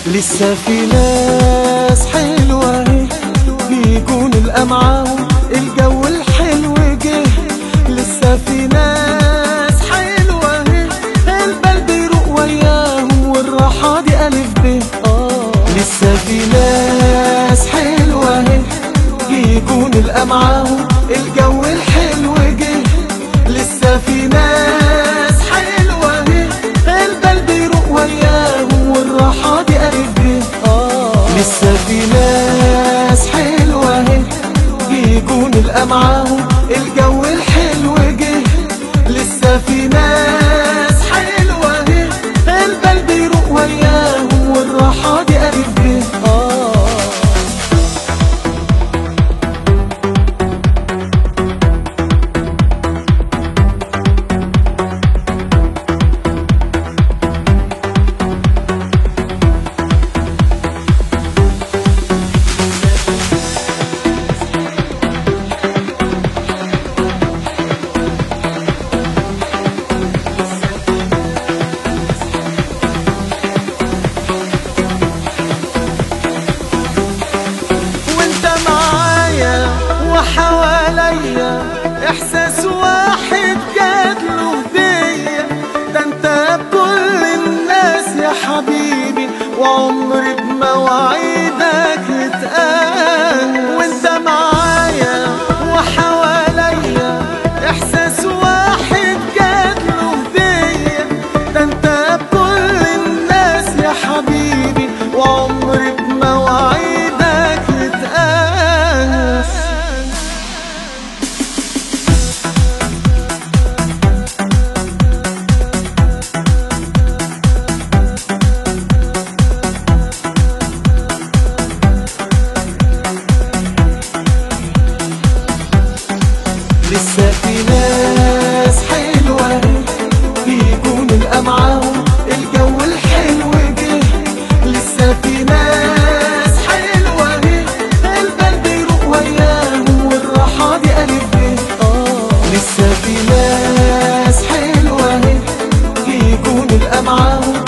لسه في ناس حلوة اهي بيكون الأمعاهم الجو الحلو جه لسه في ناس حلوة اهي البال بيروق وياهم والراحة دي ألف ب آه لسه في ناس حلوة اهي بيكون الأمعاهم الجو الحلو جه لسه في ناس حلوة اهي البال بيروق وياهم والراحة دي ألف ب آه لسه في ناس حلوة اهي بيكون الأمعاهم الجو الحلو جه لسه في ناس حلوة اهي البال بيروق وياهم والراحة دي ألف ب آه وانت معايا وحواليا احساس واحد جاتله هدية ده انت بكل الناس يا حبيبي وعمري بمواعيدك اتقال وانت معايا وحواليا احساس واحد جاتله هدية ده انت بكل الناس يا حبيبي وعمري بمواعيدك اتقال لسه في ناس حلوة بيكون الأمعاهم الجو الحلو جه لسه في ناس حلوة البال بيروق وياهم والراحة دي ألف ب آه لسه في ناس حلوة بيكون الأمعاهم